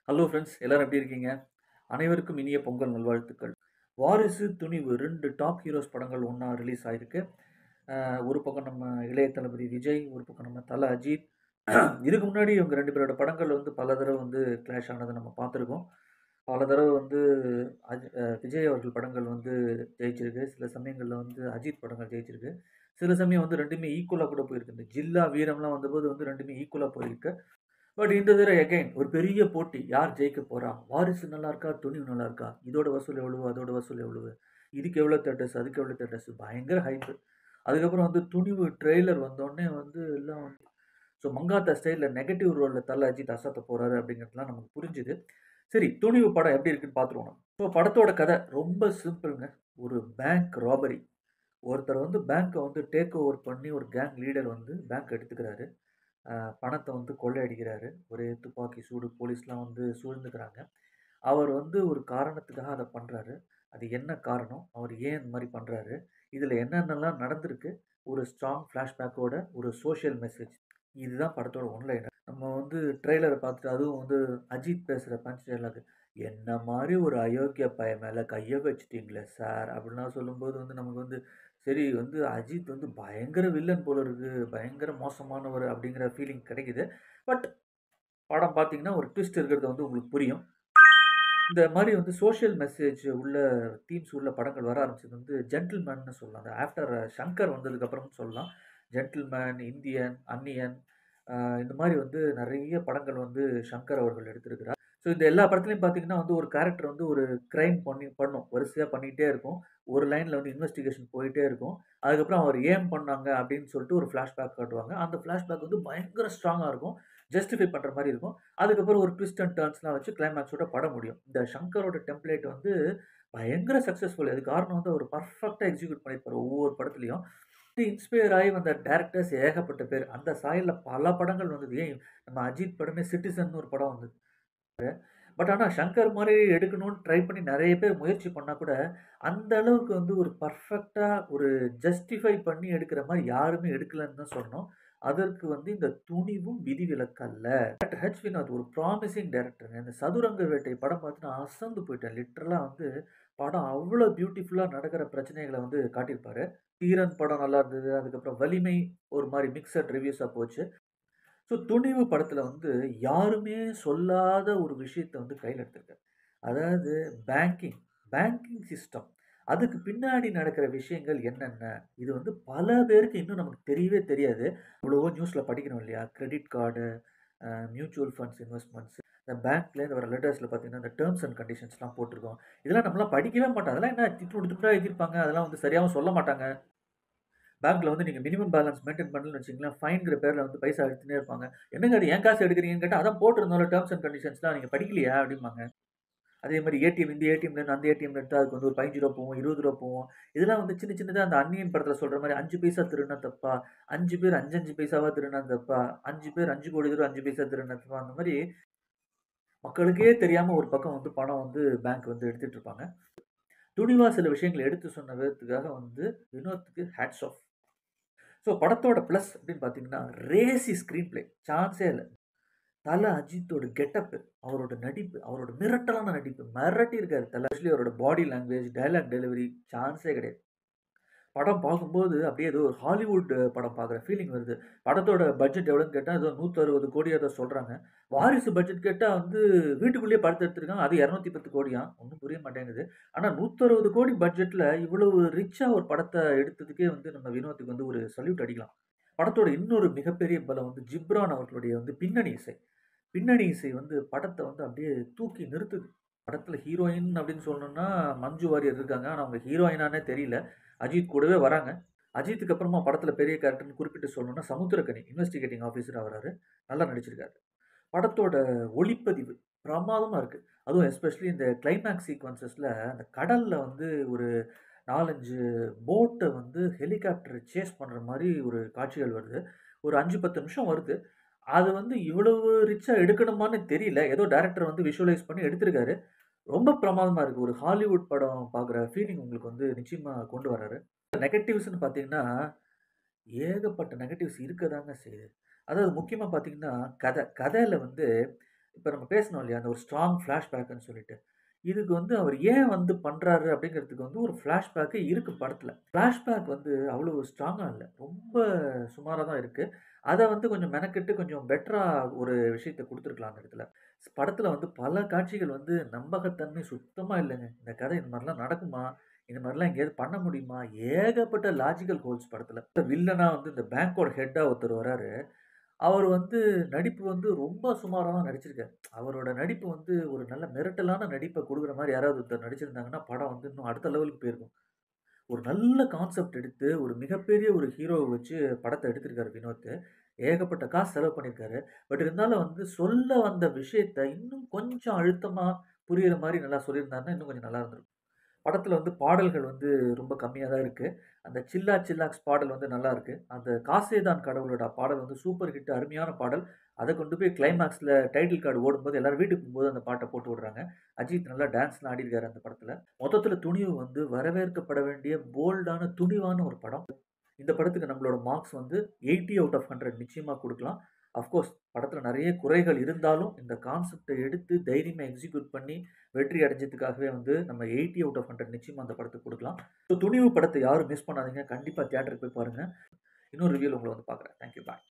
Hello friends எல்லாரும் எப்படி இருக்கீங்க அனைவருக்கும் இனிய பொங்கல் நல்வாழ்த்துக்கள் வாரிசு துணிவு ரெண்டு டாப் ஹீரோஸ் படங்கள் ஒன்றா ரிலீஸ் ஆகிருக்கு அஹ் ஒரு பக்கம் நம்ம இளைய தளபதி விஜய் ஒரு பக்கம் நம்ம தல அஜித் இதுக்கு முன்னாடி இவங்க ரெண்டு பேரோட படங்கள் வந்து பல தடவை வந்து கிளாஷ் ஆனதை நம்ம பார்த்துருக்கோம் பல தடவை வந்து அஜ் அஹ் விஜய் அவர்கள் படங்கள் வந்து ஜெயிச்சிருக்கு சில சமயங்களில் வந்து அஜித் படங்கள் ஜெயிச்சிருக்கு சில சமயம் வந்து ரெண்டுமே ஈக்குவலாக கூட போயிருக்கு இந்த ஜில்லா வீரம்லாம் வந்தபோது வந்து ரெண்டுமே ஈக்குவலாக போயிருக்கு பட் இந்த தடவை எகைன் ஒரு பெரிய போட்டி யார் ஜெயிக்க போறா வாரிசு நல்லா இருக்கா துணிவு நல்லா இருக்கா இதோட வசூல் எவ்வளவு அதோட வசூல் எவ்வளவு இதுக்கு எவ்வளோ தேட்டர்ஸ் அதுக்கு எவ்வளோ தேட்டர்ஸ் பயங்கர ஹைப்பு அதுக்கப்புறம் வந்து துணிவு ட்ரெய்லர் வந்தோடனே வந்து எல்லாம் வந்து ஸோ மங்காத்தா ஸ்டைலில் நெகட்டிவ் ரோலில் தலை அஜித் அசத்த போகிறாரு அப்படிங்கிறதுலாம் நமக்கு புரிஞ்சுது சரி துணிவு படம் எப்படி இருக்குன்னு பார்த்துருவோம் ஸோ படத்தோட கதை ரொம்ப சிம்பிளுங்க ஒரு பேங்க் ராபரி ஒருத்தர் வந்து பேங்க்கை வந்து டேக் ஓவர் பண்ணி ஒரு கேங் லீடர் வந்து பேங்க் எடுத்துக்கிறாரு ஆஹ் பணத்தை வந்து கொள்ளையடிக்கிறாரு ஒரே துப்பாக்கி சூடு போலீஸ்லாம் வந்து சூழ்ந்துக்கிறாங்க அவர் வந்து ஒரு காரணத்துக்காக அதை பண்ணுறாரு அது என்ன காரணம் அவர் ஏன் இந்த மாதிரி பண்ணுறாரு இதில் என்னென்னலாம் நடந்திருக்கு ஒரு ஸ்ட்ராங் ஃப்ளாஷ்பேக்கோட ஒரு சோஷியல் மெசேஜ் இதுதான் படத்தோட ஒன்லைன் நம்ம வந்து ட்ரெய்லரை பார்த்துட்டு அதுவும் வந்து அஜித் பேசுகிற பஞ்ச் டைலாக் என்ன மாதிரி ஒரு அயோக்கிய பையன் மேலே கையை வச்சுட்டீங்களே சார் அப்படின்லாம் சொல்லும்போது வந்து நமக்கு வந்து சரி வந்து அஜித் வந்து பயங்கர வில்லன் போல இருக்கு பயங்கர மோசமானவர் அப்படிங்கிற ஃபீலிங் கிடைக்குது பட் படம் பார்த்தீங்கன்னா ஒரு ட்விஸ்ட் இருக்கிறது வந்து உங்களுக்கு புரியும் இந்த மாதிரி வந்து சோஷியல் மெசேஜ் உள்ள தீம்ஸ் உள்ள படங்கள் வர ஆரம்பிச்சது வந்து ஜென்டில்மேன்னு சொல்லலாம் அந்த ஆஃப்டர் சங்கர் வந்ததுக்கப்புறம் சொல்லலாம் ஜென்டில்மேன் இந்தியன் அன்னியன் ஆஹ் இந்த மாதிரி வந்து நிறைய படங்கள் வந்து சங்கர் அவர்கள் எடுத்திருக்கிறார் ஸோ இந்த எல்லா படத்துலையும் பார்த்தீங்கன்னா வந்து ஒரு கேரக்டர் வந்து ஒரு க்ரைம் பண்ணி பண்ணும் வரிசையாக பண்ணிகிட்டே இருக்கும் ஒரு லைனில் வந்து இன்வெஸ்டிகேஷன் போயிட்டே இருக்கும் அதுக்கப்புறம் அவர் ஏன் பண்ணாங்க அப்படின்னு சொல்லிட்டு ஒரு ஃப்ளாஷ்பேக் காட்டுவாங்க அந்த ஃப்ளாஷ்பேக் வந்து பயங்கர ஸ்ட்ராங்காக இருக்கும் ஜஸ்டிஃபை பண்ணுற மாதிரி இருக்கும் அதுக்கப்புறம் ஒரு ட்விஸ்ட் அண்ட் டர்ன்ஸ்லாம் வச்சு கிளைமேக்ஸோட படம் முடியும் இந்த சங்கரோட டெம்ப்ளேட் வந்து பயங்கர சக்ஸஸ்ஃபுல் அது காரணம் வந்து அவர் பர்ஃபெக்டாக எக்ஸிக்யூட் பண்ணியிருப்பார் ஒவ்வொரு படத்துலையும் இன்ஸ்பயர் ஆகி வந்த டேரக்டர்ஸ் ஏகப்பட்ட பேர் அந்த சாயலில் பல படங்கள் வந்தது ஏன் நம்ம அஜித் படமே சிட்டிசன் ஒரு படம் வந்தது பட் ஆனால் சங்கர் மாதிரி எடுக்கணும்னு ட்ரை பண்ணி நிறைய பேர் முயற்சி பண்ணால் கூட அந்த அளவுக்கு வந்து ஒரு பர்ஃபெக்டாக ஒரு ஜஸ்டிஃபை பண்ணி எடுக்கிற மாதிரி யாருமே எடுக்கலன்னு தான் சொன்னோம் அதற்கு வந்து இந்த துணிவும் விதிவிலக்கல்ல டேரக்டர் ஹெச் வினோத் ஒரு ப்ராமிசிங் டேரக்டர் இந்த சதுரங்க வேட்டை படம் பார்த்து நான் அசந்து போயிட்டேன் லிட்டரலாக வந்து படம் அவ்வளோ பியூட்டிஃபுல்லாக நடக்கிற பிரச்சனைகளை வந்து காட்டியிருப்பாரு தீரன் படம் நல்லா இருந்தது அதுக்கப்புறம் வலிமை ஒரு மாதிரி மிக்சட் ரிவ்யூஸாக போச்சு ஸோ துணிவு படத்தில் வந்து யாருமே சொல்லாத ஒரு விஷயத்தை வந்து கையில் எடுத்திருக்காரு அதாவது பேங்கிங் பேங்கிங் சிஸ்டம் அதுக்கு பின்னாடி நடக்கிற விஷயங்கள் என்னென்ன இது வந்து பல பேருக்கு இன்னும் நமக்கு தெரியவே தெரியாது இவ்வளவோ நியூஸில் படிக்கணும் இல்லையா credit card mutual funds investments இந்த பேங்க்லேருந்து வர லெட்டர்ஸில் பார்த்தீங்கன்னா இந்த டேர்ம்ஸ் அண்ட் கண்டிஷன்ஸ்லாம் போட்டிருக்கோம் இதெல்லாம் நம்மளாம் படிக்கவே மாட்டோம் அதெல்லாம் என்ன திட்டு திட்டா எழுதியிருப்பாங்க அதெல்லாம் வந்து சரியாகவும் சொல்ல மாட்டாங்க பேங்க்கில் வந்து நீங்கள் மினிமம் பேலன்ஸ் மெயின்டைன் பண்ணலன்னு வச்சிங்களேன் ஃபைன்கிற பேரில் வந்து பைசா எடுத்துனே இருப்பாங்க என்னங்க அது ஏன் காசு எடுக்கிறீங்கன்னு கேட்டால் அதான் போட்டிருந்தாலும் டேர்ம்ஸ் அண்ட் கண்டிஷன்ஸ்லாம் நீங்கள் படிக்கலையா அப்படிம்பாங்க அதே மாதிரி ஏடிஎம் இந்த ஏடிஎம்லேருந்து அந்த ஏடிஎம் எடுத்து அதுக்கு வந்து ஒரு பதினஞ்சு ரூபா போவோம் இருபது ரூபா போவோம் இதெல்லாம் வந்து சின்ன சின்னதாக அந்த அன்னியன் படத்தில் சொல்கிற மாதிரி அஞ்சு பைசா திருனா தப்பா அஞ்சு பேர் அஞ்சு அஞ்சு பைசாவா திருனா தப்பா அஞ்சு பேர் அஞ்சு கோடி தூரம் அஞ்சு பைசா திருனா தப்பா அந்த மாதிரி மக்களுக்கே தெரியாமல் ஒரு பக்கம் வந்து பணம் வந்து பேங்க் வந்து எடுத்துகிட்டு இருப்பாங்க துணிவா சில விஷயங்களை எடுத்து சொன்ன விதத்துக்காக வந்து வினோத்துக்கு ஹேட்ஸ் ஆஃப் ஸோ படத்தோட ப்ளஸ் அப்படின்னு பார்த்தீங்கன்னா ரேசி ஸ்க்ரீன் பிளே சான்ஸே இல்லை தலை அஜித்தோட கெட்டப்பு அவரோட நடிப்பு அவரோட மிரட்டலான நடிப்பு மிரட்டி இருக்காரு தலை ஆக்சுவலி அவரோட பாடி லாங்குவேஜ் டைலாக் டெலிவரி சான்ஸே கிடையாது படம் பார்க்கும்போது அப்படியே ஏதோ ஒரு ஹாலிவுட் படம் பார்க்குற ஃபீலிங் வருது படத்தோட பட்ஜெட் எவ்வளோன்னு கேட்டால் ஏதோ நூற்றறுபது கோடி ஏதோ சொல்கிறாங்க வாரிசு பட்ஜெட் கேட்டால் வந்து வீட்டுக்குள்ளேயே படத்தை எடுத்திருக்காங்க அது இரநூத்தி பத்து கோடியா ஒன்றும் புரிய மாட்டேங்குது ஆனால் நூற்றறுபது கோடி பட்ஜெட்டில் இவ்வளவு ரிச்சாக ஒரு படத்தை எடுத்ததுக்கே வந்து நம்ம வினோத்துக்கு வந்து ஒரு சல்யூட் அடிக்கலாம் படத்தோட இன்னொரு மிகப்பெரிய பலம் வந்து ஜிப்ரான் அவர்களுடைய வந்து பின்னணி இசை பின்னணி இசை வந்து படத்தை வந்து அப்படியே தூக்கி நிறுத்துது படத்தில் ஹீரோயின் அப்படின்னு சொல்லணும்னா மஞ்சு வாரியர் இருக்காங்க ஆனால் அவங்க ஹீரோயினானே தெரியல அஜித் கூடவே வராங்க அஜித்துக்கு அப்புறமா படத்தில் பெரிய கேரக்டர்னு குறிப்பிட்டு சொல்லணும்னா சமுத்திரக்கனி இன்வெஸ்டிகேட்டிங் ஆஃபீஸராக வராரு நல்லா நடிச்சிருக்காரு படத்தோட ஒளிப்பதிவு பிரமாதமாக இருக்குது அதுவும் எஸ்பெஷலி இந்த கிளைமேக்ஸ் சீக்வன்சஸில் அந்த கடலில் வந்து ஒரு நாலஞ்சு போட்டை வந்து ஹெலிகாப்டர் சேஸ் பண்ணுற மாதிரி ஒரு காட்சிகள் வருது ஒரு அஞ்சு பத்து நிமிஷம் வருது அது வந்து இவ்வளவு ரிச்சாக எடுக்கணுமான்னு தெரியல ஏதோ டேரக்டர் வந்து விஷுவலைஸ் பண்ணி எடுத்திருக்காரு ரொம்ப பிரமாதமாக இருக்குது ஒரு ஹாலிவுட் படம் பார்க்குற ஃபீலிங் உங்களுக்கு வந்து நிச்சயமாக கொண்டு வராரு நெகட்டிவ்ஸ்னு பார்த்தீங்கன்னா ஏகப்பட்ட நெகட்டிவ்ஸ் இருக்க தாங்க செய்யுது அதாவது முக்கியமாக பார்த்தீங்கன்னா கதை கதையில் வந்து இப்ப நம்ம பேசினோம் இல்லையா? அந்த ஒரு ஸ்ட்ராங் ஃப்ளாஷ்பேக்குன்னு சொல்லிட்டு. இதுக்கு வந்து அவர் ஏன் வந்து பண்றாரு அப்படிங்கிறதுக்கு வந்து ஒரு ஃப்ளாஷ்பேக்கே இருக்கு படத்துல. ஃப்ளாஷ்பேக் வந்து அவ்வளவு ஸ்ட்ராங்கா இல்ல. ரொம்ப சுமாரா தான் இருக்கு. அத வந்து கொஞ்சம் மெனக்கெட்டு கொஞ்சம் பெட்டரா ஒரு விஷயத்த குடுத்துருக்கலாம் அந்த இடத்துல. படத்துல வந்து பல காட்சிகள் வந்து நம்பகத்தன்மை சுத்தமா இல்லங்க. இந்த கதை இந்த மாரிலாம் நடக்குமா? இந்த மாரிலாம் எங்கேயாவது பண்ண முடியுமா? ஏகப்பட்ட லாஜிக்கல் ஹோல்ஸ் படத்துல. வில்லனா வந்து இந்த பேங்கோட ஹெட்டா ஒருத்தர் வராரு. அவர் வந்து நடிப்பு வந்து ரொம்ப சுமாரா தான் நடிச்சிருக்காரு. அவரோட நடிப்பு வந்து ஒரு நல்ல மிரட்டலான நடிப்ப குடுக்குற மாரி யாராவது ஒருத்தர் நடிச்சிருந்தாங்கன்னா, படம் வந்து இன்னும் அடுத்த லெவலுக்கு போயிருக்கும். ஒரு நல்ல கான்செப்ட் எடுத்து, ஒரு மிகப்பெரிய ஒரு ஹீரோவ வச்சு படத்த எடுத்திருக்காரு வினோத். ஏகப்பட்ட காசு செலவு பண்ணியிருக்காரு. பட் இருந்தாலும் வந்து சொல்ல வந்த விஷயத்த இன்னும் கொஞ்சம் அழுத்தமா புரியிற மாரி நல்லா சொல்லியிருந்தாருன்னா, இன்னும் கொஞ்சம் நல்லா இருந்திருக்கும். படத்துல வந்து பாடல்கள் வந்து ரொம்ப கம்மியா தான் இருக்கு. அந்த சில்லா சில்லாக்ஸ் பாடல் வந்து நல்லா இருக்கு. அந்த காசே தான் கடவுளடா பாடல் வந்து சூப்பர் ஹிட் அருமையான பாடல். அத கொண்டு போய் கிளைமாக்ஸ்ல டைட்டில் கார்டு ஓடும்போது எல்லாரும் வீட்டுக்கு போகும்போது அந்த பாட்ட போட்டு விடுறாங்க. அஜித் நல்லா டான்ஸ்லாம் ஆடியிருக்காரு அந்த படத்துல. மொத்தத்துல துணிவு வந்து வரவேற்கப்பட வேண்டிய போல்டான துணிவான ஒரு படம். இந்த படத்துக்கு நம்மளோட மார்க்ஸ் வந்து 80 அவுட் ஆஃப் 100 நிச்சயமா குடுக்கலாம். அஃப்கோர்ஸ் படத்துல நெறைய குறைகள் இருந்தாலும், இந்த கான்செப்ட்ட எடுத்து தைரியமா எக்ஸிக்யூட் பண்ணி வெற்றி அடைஞ்சதுக்காகவே வந்து நம்ம 80 அவுட் ஆஃப் 100 நிச்சயமா அந்த படத்துக்கு குடுக்கலாம். ஸோ துணிவு படத்த யாரும் மிஸ் பண்ணாதீங்க. கண்டிப்பா தியேட்டருக்கு போய் பாருங்க. இன்னொரு ரிவ்யூல உங்கள வந்து பார்க்குறேன். Thank you. பாய்.